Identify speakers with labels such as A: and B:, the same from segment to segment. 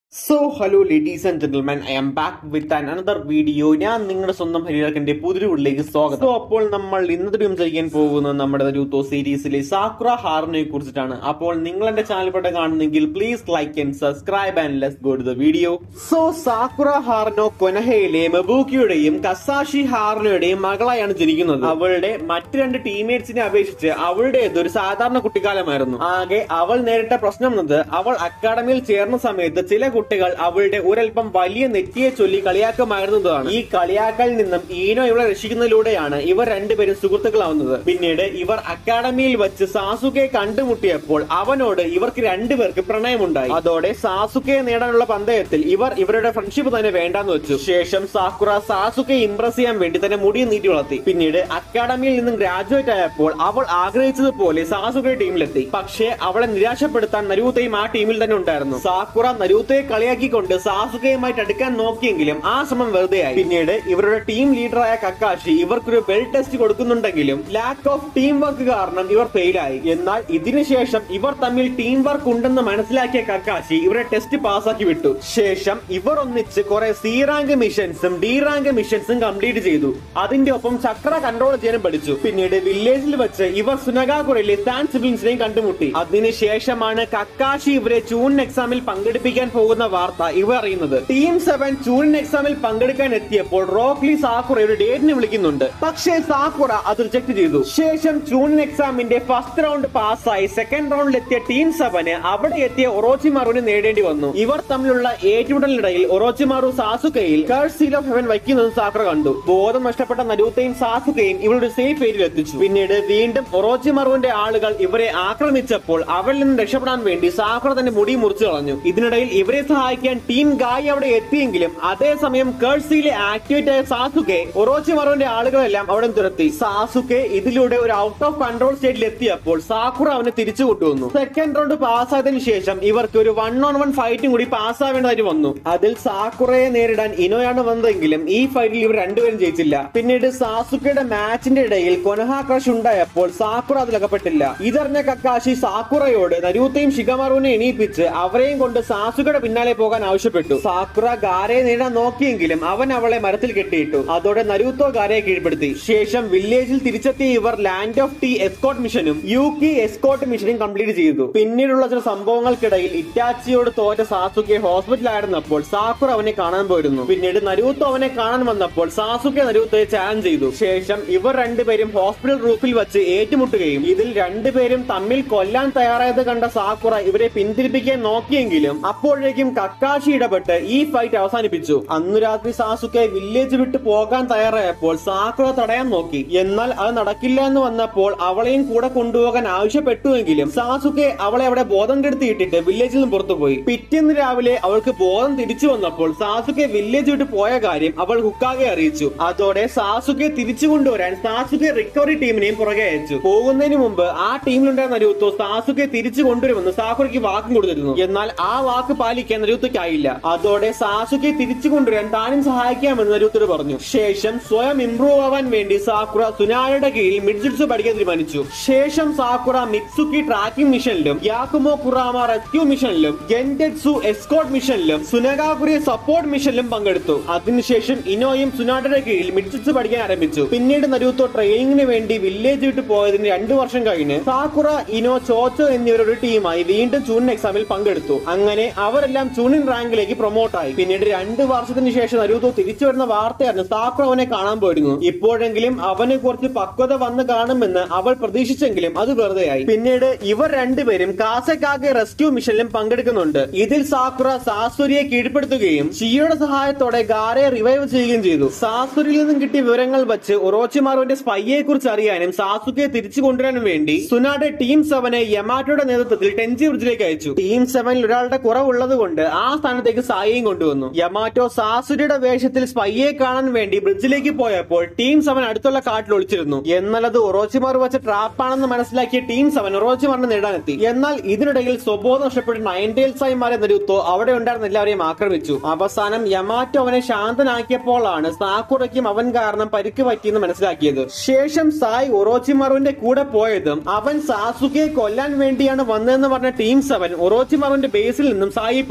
A: so hello ladies and gentleman I am back with an another video ഞാൻ നിങ്ങളുടെ സ്വന്തം ഹരിയാക്കന്റെ പുതിയ വീട്ടിലേക്ക് സ്വാഗതം സോ അപ്പോൾ നമ്മൾ ഇന്നത്തെ സംസാരിക്കാൻ പോകുന്നത് നമ്മുടെ നരൂത്തോ സീരീസിലെ സാക്കുറ ഹാറിനെ കുറിച്ചിട്ടാണ് അപ്പോൾ നിങ്ങൾ എന്റെ ചാനൽ പെട്ട കാണുന്നെങ്കിൽ please like and subscribe and let's go to the video so Sakura Haruno കൊനഹയിലെ മബൂക്കിയുടെയും കസാഷി ഹാറിനോയുടെയും മകളായാണ് ജനിക്കുന്നത് അവളുടെ മറ്റ് രണ്ട് ടീംമേറ്റ്സിനെ അപേക്ഷിച്ച് അവളുടേത് ഒരു സാധാരണ കുട്ടിക്കാലമായിരുന്നു ആകെ അവൾ നേരിട്ട പ്രശ്നം എന്നത് അവൾ അക്കാഡമിയിൽ ചേർന്ന സമയത്ത് ചില കുട്ടികൾ അവളുടെ ഒരൽപ്പം വലിയ നെറ്റിയെ ചൊല്ലി കളിയാക്കമായിരുന്നതാണ് ഈ കളിയാക്കലിൽ നിന്നും ഈനോ ഇവളെ രക്ഷിക്കുന്നതിലൂടെയാണ് ഇവർ രണ്ടുപേരും സുഹൃത്തുക്കളാവുന്നത് പിന്നീട് ഇവർ അക്കാഡമിയിൽ വെച്ച് സാസുകെ കണ്ടുമുട്ടിയപ്പോൾ അവനോട് ഇവർക്ക് രണ്ടുപേർക്ക് പ്രണയമുണ്ടായി അതോടെ സാസുകയെ നേടാനുള്ള പന്തയത്തിൽ ഇവർ ഇവരുടെ ഫ്രണ്ട്ഷിപ്പ് തന്നെ വേണ്ടാന്ന് വെച്ചു ശേഷം സാക്കുറ സാസുകെ ഇംപ്രസ് ചെയ്യാൻ വേണ്ടി തന്നെ മുടി നീട്ടി വളർത്തി പിന്നീട് അക്കാഡമിയിൽ നിന്നും ഗ്രാജുവേറ്റ് ആയപ്പോൾ അവൾ ആഗ്രഹിച്ചതുപോലെ സാസുകെ ടീമിലെത്തി പക്ഷേ അവളെ നിരാശപ്പെടുത്താൻ നരൂത്തയും ആ ടീമിൽ തന്നെ ഉണ്ടായിരുന്നു സാക്കുറ നരൂത്തയെ കളിയാക്കിക്കൊണ്ട് സാസുകയുമായിട്ട് അടുക്കാൻ നോക്കിയെങ്കിലും ആ ശ്രമം വെറുതെയായി പിന്നീട് ഇവരുടെ ടീം ലീഡറായ കക്കാശി ഇവർക്കൊരു ബെൽ ടെസ്റ്റ് കൊടുക്കുന്നുണ്ടെങ്കിലും ലാക്ക് ഓഫ് ടീം വർക്ക് കാരണം ഇവർ ഫെയിലായി എന്നാൽ ഇതിനുശേഷം ഇവർ തമ്മിൽ ടീം വർക്ക് ഉണ്ടെന്ന് മനസ്സിലാക്കിയ കക്കാശി ഇവരെ ടെസ്റ്റ് പാസ്സാക്കി വിട്ടു ശേഷം ഇവർ ഒന്നിച്ച് കുറെ സി റാങ്ക് മിഷൻസും ഡി റാങ്ക് മിഷൻസും കംപ്ലീറ്റ് ചെയ്തു അതിന്റെ ഒപ്പം ചക്ര കൺട്രോൾ ചെയ്യാനും പഠിച്ചു പിന്നീട് വില്ലേജിൽ വെച്ച് ഇവർ സുനഗാകുറയിലെ സാൻ സിബിൾസിനെയും കണ്ടുമുട്ടി അതിനുശേഷമാണ് കക്കാശി ഇവരെ ചൂൺ എക്സാമിൽ പങ്കെടുപ്പിക്കാൻ പോകുന്ന വാർത്ത ഇവർ അറിയുന്നത് ടീം സെവൻ ചൂൺ എക്സാമിൽ പങ്കെടുക്കാൻ എത്തിയപ്പോൾ റോക്ലി സാക്കുറ ഒരു ഡേറ്റിന് വിളിക്കുന്നുണ്ട് പക്ഷേ സാക്കുറ അത് റിജക്ട് ചെയ്തു ശേഷം ചൂൺ എക്സാമിന്റെ ഫസ്റ്റ് റൗണ്ട് പാസ്സായി സെക്കൻഡ് റൗണ്ടിൽ എത്തിയ ടീം സെവന് അവിടെ എത്തിയ ഒറോച്ചിമാറുവിനെ നേടേണ്ടി വന്നു ഇവർ തമ്മിലുള്ള ഏറ്റുമുട്ടലിനിടയിൽ ഒറോച്ചിമാറു സാസുക്കയിൽ കർഡ് സീൽ ഓഫ് ഹെവൻ വയ്ക്കുന്നത് സാക്കുറ കണ്ടു ബോധം നഷ്ടപ്പെട്ട നരൂത്തയും സാസുക്കയും ഇവരുടെ സേഫ് ഏരിയയിൽ എത്തിച്ചു പിന്നീട് വീണ്ടും ഒറോച്ചിമാറുവിന്റെ ആളുകൾ ഇവരെ ആക്രമിച്ചപ്പോൾ അവരിൽ നിന്ന് രക്ഷപ്പെടാൻ വേണ്ടി സാക്കുറ തന്റെ മുടി മുറിച്ചു കളഞ്ഞു ഇതിനിടയിൽ ഇവരെ സഹായിക്കാൻ ടീം ഗായ് അവിടെ എത്തിയെങ്കിലും അതേസമയം കേഴ്സിയിലെ ആക്ടിവേറ്റ് ആയ സാസുക്കെ ഒറോച്ചിമാറുവിന്റെ ആളുകളെല്ലാം അവിടെ തുരത്തി സാസുക്കെ ഇതിലൂടെ ഒരു ഔട്ട് ഓഫ് കൺട്രോൾ സ്റ്റേറ്റിൽ എത്തിയപ്പോൾ സാക്കുറ അവനെ തിരിച്ചു കൊണ്ടുവന്നു സെക്കൻഡ് റൗണ്ട് പാസ്സായതിനു ശേഷം ഇവർക്ക് ഒരു വൺ ഓൺ വൺ ഫൈറ്റും കൂടി പാസ്സാവേണ്ടതായിട്ട് വന്നു അതിൽ സാക്കുറയെ നേരിടാൻ ഇനോയാണ് വന്നതെങ്കിലും ഈ ഫൈറ്റിൽ ഇവർ രണ്ടുപേരും ജയിച്ചില്ല പിന്നീട് സാസുക്കയുടെ മാച്ചിന്റെ ഇടയിൽ കൊനഹ ക്രഷ് ഉണ്ടായപ്പോൾ സാക്കുറ അതിലകപ്പെട്ടില്ല ഇതറിഞ്ഞ കക്കാശി സാക്കുറയോട് നരൂത്തയും ഷിഗമാറുവിനെ എണീപ്പിച്ച് അവരെയും കൊണ്ട് സാസുക്കയുടെ പിന്നാലെ പോകാൻ ആവശ്യപ്പെട്ടു സാക്കുറ ഗാരയെ നേടാൻ നോക്കിയെങ്കിലും അവൻ അവളെ മരത്തിൽ കെട്ടിയിട്ടു അതോടെ നരൂത്തോ ഗാരയെ കീഴ്പ്പെടുത്തി ശേഷം വില്ലേജിൽ തിരിച്ചെത്തിയ ഇവർ ലാൻഡ് ഓഫ് ടീ എസ്കോട്ട് മിഷനും യുകി എസ്കോട്ട് മിഷനും കംപ്ലീറ്റ് ചെയ്തു പിന്നീടുള്ള ചില സംഭവങ്ങൾക്കിടയിൽ ഇറ്റാച്ചിയോട് തോറ്റ സാസുക്കെ ഹോസ്പിറ്റലായിരുന്നപ്പോൾ സാക്കുറ അവനെ കാണാൻ പോയിരുന്നു പിന്നീട് നരൂത്തോ അവനെ കാണാൻ വന്നപ്പോൾ സാസുക്കെ നരൂത്തോയെ ചാലഞ്ച് ചെയ്തു ശേഷം ഇവർ രണ്ടുപേരും ഹോസ്പിറ്റൽ റൂഫിൽ വെച്ച് ഏറ്റുമുട്ടുകയും ഇതിൽ രണ്ടുപേരും തമ്മിൽ കൊല്ലാൻ തയ്യാറായത് കണ്ട സാക്കുറ ഇവരെ പിന്തിരിപ്പിക്കാൻ നോക്കിയെങ്കിലും അപ്പോഴേക്കും കക്കാശി ഇടപെട്ട് ഈ ഫൈറ്റ് അവസാനിപ്പിച്ചു അന്നു രാത്രി സാസുക്കെ വില്ലേജ് വിട്ട് പോകാൻ തയ്യാറായപ്പോൾ സാക്കുറ തടയാൻ നോക്കി എന്നാൽ അത് നടക്കില്ല എന്ന് വന്നപ്പോൾ അവളെയും കൂടെ കൊണ്ടുപോകാൻ ആവശ്യപ്പെട്ടുവെങ്കിലും സാസുക്കെ അവളെ അവിടെ ബോധം കെടുത്തിയിട്ടിട്ട് വില്ലേജിൽ നിന്ന് പുറത്തുപോയി പിറ്റേന്ന് രാവിലെ അവൾക്ക് ബോധം തിരിച്ചു വന്നപ്പോൾ സാസുക്കെ വില്ലേജ് വിട്ട് പോയ കാര്യം അവൾ ഹുക്കാകെ അറിയിച്ചു അതോടെ സാസുക്കെ തിരിച്ചു കൊണ്ടുവരാൻ സാസുക്കെ റിക്കവറി ടീമിനെയും പുറകെ അയച്ചു പോകുന്നതിന് മുമ്പ് ആ ടീമിലുണ്ടായിരുന്ന നരൂത്തോ സാസുക്കെ തിരിച്ചു കൊണ്ടുവരുമെന്ന് സാക്കുറയ്ക്ക് വാക്കും കൊടുത്തിരുന്നു എന്നാൽ ആ വാക്ക് പാലിക്കാൻ നരൂത്തോയ്ക്കായില്ല അതോടെ സാസുക്കെ തിരിച്ചു കൊണ്ടുവരാൻ താനും സഹായിക്കാമെന്ന് നരൂത്തോട് പറഞ്ഞു ശേഷം സ്വയം ഇംപ്രൂവ് ആവാൻ വേണ്ടി സാക്കുറ സുനായുടെ കീഴിൽ മിഡ്ജിറ്റ്സു പഠിക്കാൻ തീരുമാനിച്ചു ശേഷം സാക്കുറ മിത്സുക്കി ട്രാക്കിംഗ് മിഷനിലും യാക്കുമോ കുറാമ റെസ്ക്യൂ മിഷനിലും ഗെൻഡെറ്റ്സു എസ്കോട്ട് മിഷനിലും സുനഗാകുരി സപ്പോർട്ട് മിഷനിലും പങ്കെടുത്തു അതിനുശേഷം ഇനോയും സുനാഡയുടെ കീഴിൽ മിഡ്ജിറ്റ്സു പഠിക്കാൻ ആരംഭിച്ചു പിന്നീട് നരൂത്തോ ട്രെയിനിങ്ങിന് വേണ്ടി വില്ലേജ് വിട്ട് പോയതിന് രണ്ടു വർഷം കഴിഞ്ഞ് സാക്കുറ ഇനോ ചോച്ചോ എന്നിവരുടെ ടീമായി വീണ്ടും ചൂണിൻ എക്സാമിൽ പങ്കെടുത്തു അങ്ങനെ അവരെല്ലാം ചൂണിൻ റാങ്കിലേക്ക് പ്രൊമോട്ടായി പിന്നീട് രണ്ട് വർഷത്തിന് ശേഷം നരൂത്തോ തിരിച്ചു വരുന്ന വാർത്തയായിരുന്നു സാക്കുറ അവനെ കാണാൻ പോയിരുന്നു ഇപ്പോഴെങ്കിലും അവന് കുറച്ച് പക്വത വന്ന് കാണുമെന്ന് അവൾ പ്രതീക്ഷിച്ചെങ്കിലും അത് വെറുതെയായി പിന്നീട് ഇവർ രണ്ടുപേരും കാസക്കാകെ റെസ്ക്യൂ മിഷനിലും പങ്കെടുക്കുന്നുണ്ട് ഇതിൽ സാക്കുറ സാസുരിയെ കീഴ്പ്പെടുത്തുകയും ഷിയുടെ സഹായത്തോടെ ഗാരയെ റിവൈവ് ചെയ്യുകയും ചെയ്തു സാസുരിയിൽ നിന്നും കിട്ടിയ വിവരങ്ങൾ വെച്ച് ഒറോച്ചിമാറുവിന്റെ സ്പൈയെ കുറിച്ച് അറിയാനും സാസുകയെ തിരിച്ചു കൊണ്ടുവരാനും വേണ്ടി സുനാടെ ടീം സെവനെ യമാറ്റോയുടെ നേതൃത്വത്തിൽ ടെൻജി ബ്രിഡ്ജിലേക്ക് അയച്ചു ടീം സെവനിൽ ഒരാളുടെ കുറവുള്ളത് കൊണ്ട് ആ സ്ഥാനത്തേക്ക് സായിയും കൊണ്ടുവന്നു യമാറ്റോ സാസുരിയുടെ വേഷത്തിൽ സ്പൈയെ കാണാൻ വേണ്ടി ബ്രിഡ്ജിലേക്ക് പോയപ്പോൾ ടീം സെവൻ അടുത്തുള്ള കാട്ടിൽ ഒളിച്ചിരുന്നു എന്നാൽ അത് ഒറോച്ചിമാർ വെച്ച ട്രാപ്പാണെന്ന് മനസ്സിലാക്കിയ ടീം സെവൻ ഒറോച്ചിമാറിനെ നേടാനെത്തി എന്നാൽ ഇതിനിടയിൽ സ്വബോധം നഷ്ടപ്പെട്ട നയൻ ടേൽസായി മാറിയ നരുത്തോ അവിടെ ഉണ്ടായിരുന്ന എല്ലാവരെയും ആക്രമിച്ചു അവസാനം യമാറ്റോ അവനെ ശാന്തനാക്കിയപ്പോഴാണ് സാക്കുറയ്ക്കും അവൻ കാരണം പരിക്ക് പറ്റിയെന്ന് മനസ്സിലാക്കിയത് ശേഷം സായ് ഒറോച്ചിമാറുവിന്റെ കൂടെ പോയതും അവൻ സാസുകയെ കൊല്ലാൻ വേണ്ടിയാണ് വന്നതെന്ന് പറഞ്ഞ ടീം സെവൻ ഒറോച്ചിമാറുവിന്റെ ബേസിൽ നിന്നും സായി പിടി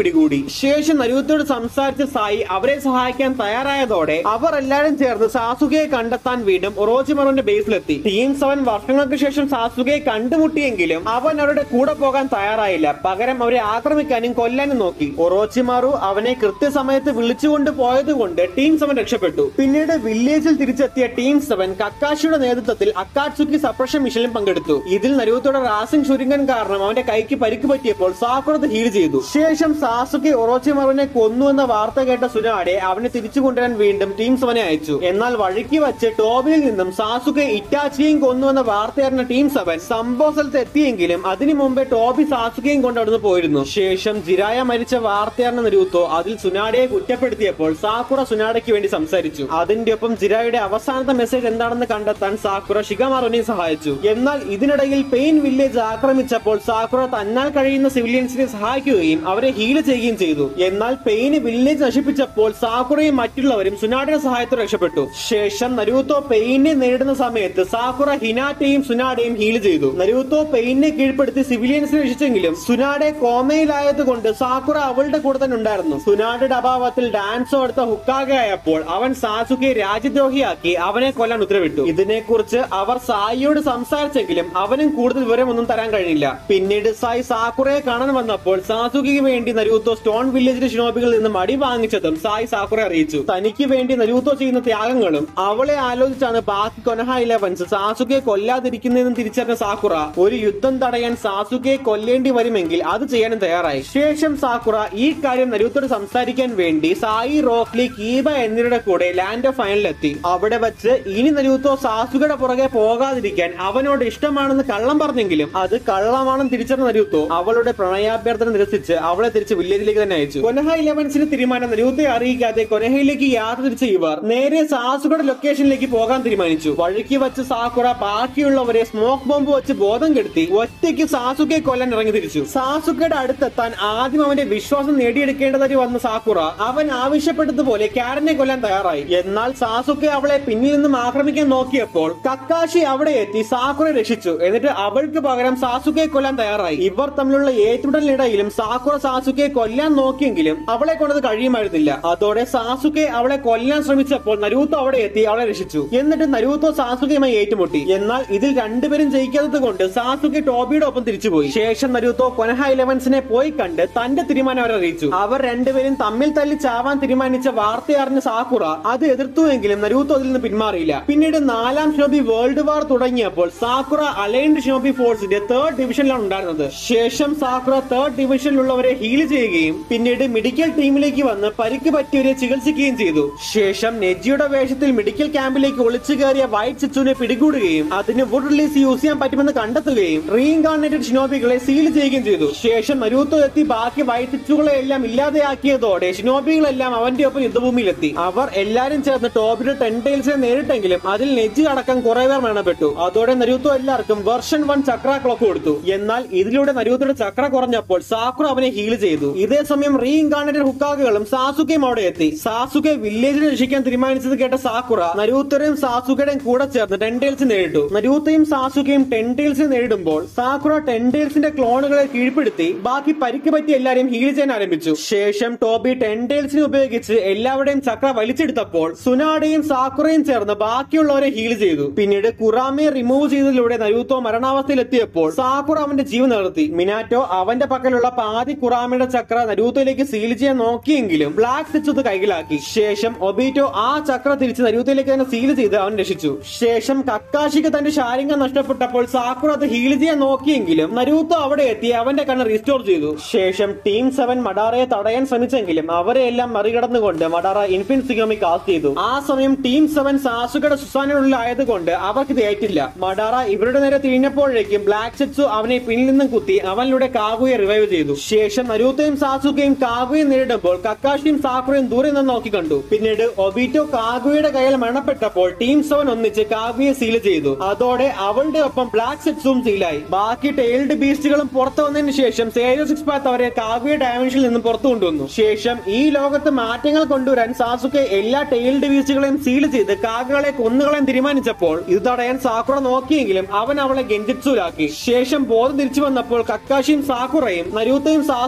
A: പിടികൂടി ശേഷം നരൂത്തോട് സംസാരിച്ച സായി അവരെ സഹായിക്കാൻ തയ്യാറായതോടെ അവർ എല്ലാവരും ചേർന്ന് സാസുകയെ കണ്ടെത്താൻ വീണ്ടും ഒറോച്ചിമറുവിന്റെ ബേസിലെത്തി ടീം സെവൻ വർഷങ്ങൾക്ക് ശേഷം സാസുകയെ കണ്ടുമുട്ടിയെങ്കിലും അവൻ അവരുടെ കൂടെ പോകാൻ തയ്യാറായില്ല പകരം അവരെ ആക്രമിക്കാനും കൊല്ലാനും നോക്കി ഒറോച്ചിമാറു അവനെ കൃത്യസമയത്ത് വിളിച്ചുകൊണ്ട് പോയതുകൊണ്ട് ടീം സെവൻ രക്ഷപ്പെട്ടു പിന്നീട് വില്ലേജിൽ തിരിച്ചെത്തിയ ടീം സെവൻ കക്കാശിയുടെ നേതൃത്വത്തിൽ അക്കാട്സുക്കി സപ്രഷൻ മിഷനിൽ പങ്കെടുത്തു ഇതിൽ നരൂത്തോടെ റാസിംഗ് ചുരുങ്ങൻ കാരണം അവന്റെ കൈക്ക് പരിക്ക് പറ്റിയപ്പോൾ സാക്കുറത് ഹീൽ ചെയ്തു ശേഷം സാസുക്കി ഒറോച്ചിമറുവിനെ കൊന്നു എന്ന വാർത്ത കേട്ട സുനാടെ അവനെ തിരിച്ചു കൊണ്ടുവരാൻ വീണ്ടും ടീം സെവനെ അയച്ചു എന്നാൽ വഴിക്ക് വച്ച് ടോബിയിൽ നിന്നും സാസുക്കെ ഇറ്റാച്ചിയും കൊന്നു എന്ന വാർത്ത അറിഞ്ഞ ടീം സെവൻ സംഭവ സ്ഥലത്ത് എത്തിയെങ്കിലും അതിനു മുമ്പേ ടോബി സാസുകയും കൊണ്ട് അവിടുന്ന് പോയിരുന്നു ശേഷം ജിരായ മരിച്ച വാർത്ത അറിഞ്ഞ നരൂത്തോ അതിൽ സുനാഡയെ കുറ്റപ്പെടുത്തിയപ്പോൾ സാക്കുറ സുനാഡയ്ക്ക് വേണ്ടി സംസാരിച്ചു അതിന്റെ ഒപ്പം ജിരായുടെ അവസാനത്തെ മെസ്സേജ് എന്താണെന്ന് കണ്ടെത്താൻ സാക്കുറ ഷിഗമാറുവിനെ സഹായിച്ചു എന്നാൽ ഇതിനിടയിൽ പെയിൻ വില്ലേജ് ആക്രമിച്ചപ്പോൾ സാക്കുറ തന്നാൽ കഴിയുന്ന സിവിലിയൻസിനെ സഹായിക്കുകയും അവരെ ഹീൽ ചെയ്യുകയും ചെയ്തു എന്നാൽ പെയിന് വില്ലേജ് നശിപ്പിച്ചപ്പോൾ സാക്കുറയും മറ്റുള്ളവരും സുനാഡയുടെ സഹായത്തോടെ രക്ഷപ്പെട്ടു ശേഷം നരൂത്തോ പെയിനെ നേരിടുന്ന സമയത്ത് സാക്കുറ ഹിനാറ്റയും സുനാഡയും ഹീൽ ചെയ്തു നരൂത്തോ പെയിനെ കീഴ്പ്പെടുത്തി സിവിലിയൻസിനെ രക്ഷിച്ചെങ്കിലും സുനാഡെ കോമയിലായത് കൊണ്ട് സാക്കുറ അവളുടെ കൂടെ തന്നെ ഉണ്ടായിരുന്നു സുനാഡയുടെ അഭാവത്തിൽ ഡാൻസോ എടുത്ത ഹുക്കാകെ ആയപ്പോൾ അവൻ സാസുകെ രാജ്യദ്രോഹിയാക്കി അവനെ കൊല്ലാൻ ഉത്തരവിട്ടു ഇതിനെക്കുറിച്ച് അവർ സായിയോട് സംസാരിച്ചെങ്കിലും അവനും കൂടുതൽ വിവരമൊന്നും തരാൻ കഴിഞ്ഞില്ല പിന്നീട് സായി സാക്കുറയെ കാണാൻ വന്നപ്പോൾ സാസുകയ്ക്ക് വേണ്ടി നരൂത്തോ സ്റ്റോൺ വില്ലേജിലെ ഷിനോബികളിൽ നിന്നും അടി വാങ്ങിച്ചതും സായി സാക്കുറെ അറിയിച്ചു തനിക്ക് വേണ്ടി നരൂത്തോ ചെയ്യുന്ന ത്യാഗങ്ങളും അവളെ ആലോചിച്ചാണ് ബാക്കി കൊനഹ ഇലവൻസ് സാസുകയെ കൊല്ലാതിരിക്കുന്നതെന്നും തിരിച്ചറിഞ്ഞ സാക്കുറ ഒരു യുദ്ധം തടയാൻ സാസുകയെ കൊല്ലേണ്ടി വരുമെങ്കിൽ അത് ചെയ്യാനും തയ്യാറായി ശേഷം സാക്കുറ ഈ കാര്യം നരൂത്തോട് സംസാരിക്കാൻ വേണ്ടി സായി റോക്ലി കീബ എന്നിവരുടെ കൂടെ ലാൻഡ് ഓഫ് ഫൈനലിലെത്തി അവിടെ വെച്ച് ഇനി നരൂത്തോ സാസുകയുടെ പുറകെ പോകാതിരിക്കാൻ അവനോട് ഇഷ്ടമാണെന്ന് കള്ളം പറഞ്ഞെങ്കിലും അത് കള്ളമാണെന്ന് തിരിച്ചറിഞ്ഞ നരൂത്തോ അവളുടെ പ്രണയാഭ്യർത്ഥന നിരസിച്ച് അവളെ തിരിച്ച് വില്ലേജിലേക്ക് തന്നെ അയച്ചു കൊനഹ ഇലവൻസിന്റെ തീരുമാനം നരൂത്തയെ അറിയിക്കാതെ കൊനഹയിലേക്ക് യാത്ര തിരിച്ച ഇവർ നേരെ സാസുകയുടെ ലൊക്കേഷനിലേക്ക് പോകാൻ തീരുമാനിച്ചു വഴിക്ക് വെച്ച് സാക്കുറ ബാക്കിയുള്ളവരെ സ്മോക്ക് ബോംബ് വെച്ച് ബോധം കെടുത്തി ഒറ്റയ്ക്ക് സാസുകയെ കൊല്ലാൻ ഇറങ്ങി തിരിച്ചു സാസുക്കയുടെ അടുത്തെത്താൻ ആദ്യം അവന്റെ വിശ്വാസം നേടിയെടുക്കേണ്ടതായി വന്ന സാക്കുറ അവൻ ആവശ്യപ്പെട്ടതുപോലെ കാരനെ കൊല്ലാൻ തയ്യാറായി എന്നാൽ സാസുക്കെ അവളെ പിന്നിൽ നിന്നും ആക്രമിക്കാൻ നോക്കിയപ്പോൾ കക്കാശി അവിടെ എത്തി സാക്കുറെ രക്ഷിച്ചു എന്നിട്ട് അവൾക്ക് പകരം സാസുക്കെ കൊല്ലാൻ തയ്യാറായി ഇവർ തമ്മിലുള്ള ഏറ്റുമുട്ടലിനിടയിലും സാക്കുറ സാസുക്കെ കൊല്ലാൻ നോക്കിയെങ്കിലും അവളെ കൊണ്ടത് കഴിയുമായിരുന്നില്ല അതോടെ സാസുക്കെ അവളെ കൊല്ലാൻ ശ്രമിച്ചപ്പോൾ നരൂത്തോ അവിടെ എത്തി അവളെ രക്ഷിച്ചു എന്നിട്ട് നരൂത്തോ സാസുകയുമായി ഏറ്റുമുട്ടി എന്നാൽ ഇതിൽ രണ്ടുപേരും ജയിക്കാത്തത് കൊണ്ട് സാസുക്കെ ടോബിയുടെ ഒപ്പം തിരിച്ചുപോയി ശേഷം നരൂത്തോ കൊനഹ ഇലവൻസിനെ പോയി കണ്ട് തന്റെ തീരുമാനം അവരെ അറിയിച്ചു അവർ രണ്ടുപേരും തമ്മിൽ തല്ലി ചാവാൻ തീരുമാനിച്ച വാർത്ത അറിഞ്ഞ സാക്കുറ അത് എതിർത്തുവെങ്കിലും നരൂത്തോ അതിൽ നിന്ന് പിന്മാറിയില്ല പിന്നീട് നാലാം ഷിനോബി വേൾഡ് വാർ തുടങ്ങിയപ്പോൾ സാക്കുറ അലൈൻഡ് ഷിനോബി ഫോഴ്സിന്റെ തേർഡ് ഡിവിഷനിലാണ് ഉണ്ടായിരുന്നത് ശേഷം സാക്കുറ തേർഡ് ഡിവിഷനിലുള്ളവരെ ഹീൽ ചെയ്യുകയും പിന്നീട് മെഡിക്കൽ ടീമിലേക്ക് വന്ന് പരിക്ക് പറ്റിയവരെ ചികിത്സിക്കുകയും ചെയ്തു ശേഷം നെജിയുടെ വേഷത്തിൽ മെഡിക്കൽ ക്യാമ്പിലേക്ക് ഒളിച്ചു കയറിയ വൈറ്റ് സിച്ചുവിനെ പിടികൂടുകയും അതിന് വുഡ് റിലീസ് യൂസ് ചെയ്യാൻ പറ്റുമെന്ന് കണ്ടെത്തുകയും റീഇൻകാർണേറ്റഡ് ഷിനോബികളെ സീൽ ചെയ്യുകയും ചെയ്തു ശേഷം നരൂത്തോ എത്തി ബാക്കി വൈറ്റ് സിച്ചുകളെ എല്ലാം ഇല്ലാതെയാക്കിയതോടെ ഷിനോബികളെല്ലാം അവന്റെ ഒപ്പം യുദ്ധഭൂമിയിലെത്തി അവർ എല്ലാരും ചേർന്ന് ടോബിയുടെ ടെൻ ടൈൽസിനെ നേരിട്ടെങ്കിലും അതിൽ നെജി അടക്കം കുറെ പേർ മരണപ്പെട്ടു അതോടെ നരൂത്തോ എല്ലാവർക്കും വെർഷൻ വൺ ചക്ര ക്ലോക്ക് കൊടുത്തു എന്നാൽ ഇതിലൂടെ നരൂത്തോയുടെ ചക്ര കുറഞ്ഞപ്പോൾ സാക്കുറ അവനെ ഹീൽ ചെയ്തു ഇതേ സമയം റീഇൻകാർണേറ്റഡ് ഹുക്കാകുകളും സാസുക്കയും അവിടെ എത്തി സാസുക്കെ വില്ലേജിനെ രക്ഷിക്കാൻ തീരുമാനിച്ചത് കേട്ട സാക്കുറ നരൂത്തരെയും സാസുക്കയുടെയും കൂടെ ചേർന്ന് ടെൻടേൽസ് നേരിട്ടു നരൂത്തയും സാസുക്കയും ടെൻടേൽസിനെ നേരിടുമ്പോൾ സാക്കുറ ടെൻടേൽസിന്റെ ക്ലോണുകളെ കീഴ്പ്പെടുത്തി ബാക്കി പരിക്ക് പറ്റി എല്ലാരെയും ഹീൽ ചെയ്യാൻ ആരംഭിച്ചു ശേഷം ടോബി ടെൻടേൽസിനെ ഉപയോഗിച്ച് എല്ലാവരുടെയും ചക്ര വലിച്ചെടുത്തപ്പോൾ സുനാഡയും സാക്കുറയും ചേർന്ന് ബാക്കിയുള്ളവരെ ഹീൽ ചെയ്തു പിന്നീട് കുറാമയെ റിമൂവ് ചെയ്തതിലൂടെ നരൂത്തോ മരണാവസ്ഥയിലെത്തിയപ്പോൾ സാക്കുറ അവന്റെ ജീവൻ നിർത്തി മിനാറ്റോ അവന്റെ പക്കലുള്ള പാതി കുറാമയുടെ ചക്ര നരൂത്തോയിലേക്ക് സീൽ ചെയ്യാൻ നോക്കിയെങ്കിലും ബ്ലാക്ക് സിച്ച് അത് കൈകലാക്കി ശേഷം ഒബീറ്റോ ആ ചക്ര തിരിച്ച് നരൂത്തോയിലേക്ക് തന്നെ സീൽ ചെയ്ത് അവൻ രക്ഷിച്ചു ശേഷം കക്കാശിക്ക് തന്റെ ശാരീരം നഷ്ടപ്പെട്ടപ്പോൾ സാക്കുറ അത് ഹീൽ ചെയ്യാൻ നോക്കിയെങ്കിലും നരൂത്തോ അവിടെ എത്തി അവന്റെ കണ്ണ് റീസ്റ്റോർ ചെയ്തു ശേഷം ടീം സെവൻ മഡാറയെ തടയാൻ ശ്രമിച്ചെങ്കിലും അവരെ എല്ലാം മറികടന്നുകൊണ്ട് മഡാറ ഇൻഫിൻ സിഗമി കാസ്റ്റ് ചെയ്തു ആ സമയം ടീം സെവൻ സാസുകയുടെ സുസാനുള്ളിൽ ആയതുകൊണ്ട് അവർക്ക് ഇത് ഏറ്റില്ല മഡാറ ഇവരുടെ നേരെ തിരിഞ്ഞപ്പോഴേക്കും ബ്ലാക്ക് സെറ്റ്സു അവനെ പിന്നിൽ നിന്നും കുത്തി അവനിലൂടെ കാഗുയെ റിവൈവ് ചെയ്തു ശേഷം നരൂത്തയും സാസുകയും കാഗുയെ നേരിടുമ്പോൾ കക്കാഷിയും സാക്കുറയും ദൂരെ നിന്ന് നോക്കി കണ്ടു പിന്നീട് ഒബീറ്റോ കാഗുയുടെ കയ്യിൽ മരണപ്പെട്ടപ്പോൾ ടീം സെവൻ ഒന്നിച്ച് കാഗുയെ സീൽ ചെയ്തു അതോടെ അവളുടെ ഒപ്പം ബ്ലാക്ക് സെറ്റ്സും സീലായി ബാക്കി ടൈൽഡ് ബീസ്റ്റുകളും പുറത്തു വന്നതിന് ശേഷം സേജോ സിക്സ് പാത്ത് അവരെ കാഗുയ ഡയമെൻഷനിൽ നിന്നും പുറത്തു കൊണ്ടുവന്നു ശേഷം ഈ ലോകത്ത് മാറ്റങ്ങൾ കൊണ്ടുവരാൻ സാസുക്കെ എല്ലാ ടൈൽഡ് ബീസ്റ്റുകളെയും സീൽ ചെയ്ത് കാഗകളെ കൊന്നുകളയാൻ തീരുമാനിച്ചപ്പോൾ ഇത് തടയാൻ സാക്കുറ നോക്കിയെങ്കിലും അവൻ അവളെ ഗെഞ്ചിത്സുലാക്കി ശേഷം ബോധം തിരിച്ചു വന്നപ്പോൾ കക്കാശിയും സാക്കുറയും നരൂത്തയും സാസുകയും തടി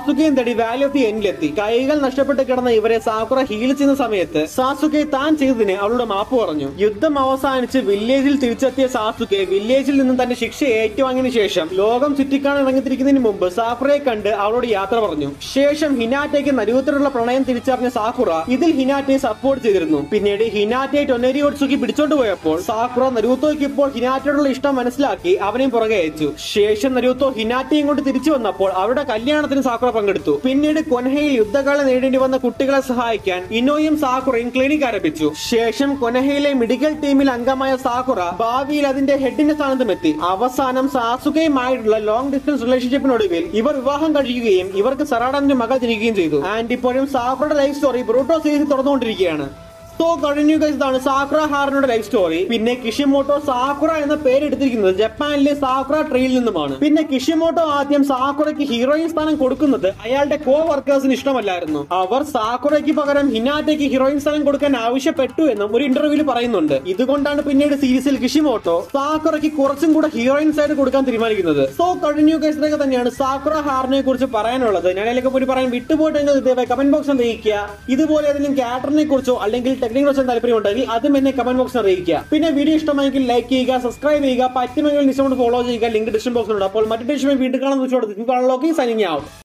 A: നേടി വാലി ഓഫ് ദി എൻഡിലെത്തി കൈകൾ നഷ്ടപ്പെട്ട് കിടന്ന ഇവരെ സാക്കുറ ഹീൽ ചെയ്യുന്ന സമയത്ത് സാസുക്കെ താൻ ചെയ്തതിന് അവളുടെ മാപ്പ് പറഞ്ഞു യുദ്ധം അവസാനിച്ച് വില്ലേജിൽ തിരിച്ചെത്തിയ സാസുക്കെ വില്ലേജിൽ നിന്നും തന്റെ ശിക്ഷ ഏറ്റുവാങ്ങിയതിനു ശേഷം ലോകം ചുറ്റിക്കാണാൻ ഇറങ്ങിത്തിരിക്കുന്നതിന് മുമ്പ് സാക്കുറയെ കണ്ട് അവളോട് യാത്ര പറഞ്ഞു ശേഷം ഹിനാറ്റയ്ക്ക് നരൂത്തലുള്ള പ്രണയം തിരിച്ചറിഞ്ഞ സാക്കുറ ഇതിൽ ഹിനാറ്റയെ സപ്പോർട്ട് ചെയ്തിരുന്നു പിന്നീട് ഹിനാറ്റയെ ടൊനേരി ഒട്സുക്കി പിടിച്ചോണ്ട് പോയപ്പോൾ സാക്കുറ നരൂത്തോയ്ക്ക് ഇപ്പോൾ ഹിനാറ്റയോടുള്ള ഇഷ്ടം മനസ്സിലാക്കി അവനെയും പുറകെ അയച്ചു ശേഷം നരൂത്തോ ഹിനാറ്റയും കൊണ്ട് തിരിച്ചു വന്നപ്പോൾ അവരുടെ കല്യാണത്തിന് സാക്കുറ പങ്കെടുത്തു പിന്നീട് കൊനഹയിൽ യുദ്ധകാലം നേടേണ്ടി വന്ന കുട്ടികളെ സഹായിക്കാൻ ഇനോയും സാക്കുറയും ക്ലിനിക് ആരംഭിച്ചു ശേഷം കൊനഹയിലെ മെഡിക്കൽ ടീമിൽ അംഗമായ സാക്കുറ ഭാവിയിൽ അതിന്റെ ഹെഡിന്റെ സ്ഥാനത്തും എത്തി അവസാനം സാസുകയുമായിട്ടുള്ള ലോങ് ഡിസ്റ്റൻസ് റിലേഷൻഷിപ്പിനൊടുവിൽ ഇവർ വിവാഹം കഴിക്കുകയും ഇവർക്ക് സറാഡന്റെ മകൾ ജനിക്കുകയും ചെയ്തു ആൻഡ് ഇപ്പോഴും സാക്കുറയുടെ ലൈഫ് സ്റ്റോറി ബ്രൂട്ടോ സീരീസ് തുറന്നുകൊണ്ടിരിക്കുകയാണ് സോ കഴിഞ്ഞു ഗൈസ് ഇതാണ് സാക്കുറ ഹാറിനുടെ ലൈഫ് സ്റ്റോറി പിന്നെ കിഷിമോട്ടോ സാക്കുറ എന്ന പേര് എടുത്തിരിക്കുന്നത് ജപ്പാനിലെ സാക്കുറ ട്രീയിൽ നിന്നുമാണ് പിന്നെ കിഷിമോട്ടോ ആദ്യം സാക്കുറയ്ക്ക് ഹീറോയിൻ സ്ഥാനം കൊടുക്കുന്നത് അയാളുടെ കോ വർക്കേഴ്സിന് ഇഷ്ടമല്ലായിരുന്നു അവർ സാക്കുറയ്ക്ക് പകരം ഹിനാറ്റയ്ക്ക് ഹീറോയിൻ സ്ഥാനം കൊടുക്കാൻ ആവശ്യപ്പെട്ടു എന്നും ഒരു ഇന്റർവ്യൂവിൽ പറയുന്നുണ്ട് ഇതുകൊണ്ടാണ് പിന്നീട് സീരീസിൽ കിഷിമോട്ടോ സാക്കുറയ്ക്ക് കുറച്ചും കൂടെ ഹീറോയിൻ സൈഡ് കൊടുക്കാൻ തീരുമാനിക്കുന്നത് സോ കഴിഞ്ഞു ഗൈസ് ഇതൊക്കെ തന്നെയാണ് സാക്കുറ ഹാറിനെ കുറിച്ച് പറയാനുള്ളത് ഞാൻ അതിലേക്ക് പോയി പറയാൻ വിട്ടുപോയിട്ടെങ്കിൽ ഇതേപോലെ കമന്റ് ബോക്സിൽ അറിയിക്കുക ഇതുപോലെ ഏതെങ്കിലും ക്യാരക്ടറിനെ കുറിച്ചോ അല്ലെങ്കിൽ ടെക്നിക്കിനെ കുറിച്ചോ താല്പര്യം ഉണ്ടെങ്കിൽ അതും എന്നെ കമന്റ് ബോക്സിൽ അറിയിക്കുക പിന്നെ വീഡിയോ ഇഷ്ടമായെങ്കിൽ ലൈക്ക് ചെയ്യുക സബ്സ്ക്രൈബ് ചെയ്യുക പറ്റുമെങ്കിൽ നിശ്ചയം ഫോളോ ചെയ്യുക ലിങ്ക് ഡിസ്ക്രിപ്ഷൻ ബോക്സിലുണ്ട് അപ്പോൾ മറ്റു ഡിഷുമായി വീട്ടിൽ കാണാൻ വെച്ചോട് സൈനിങ് ആവും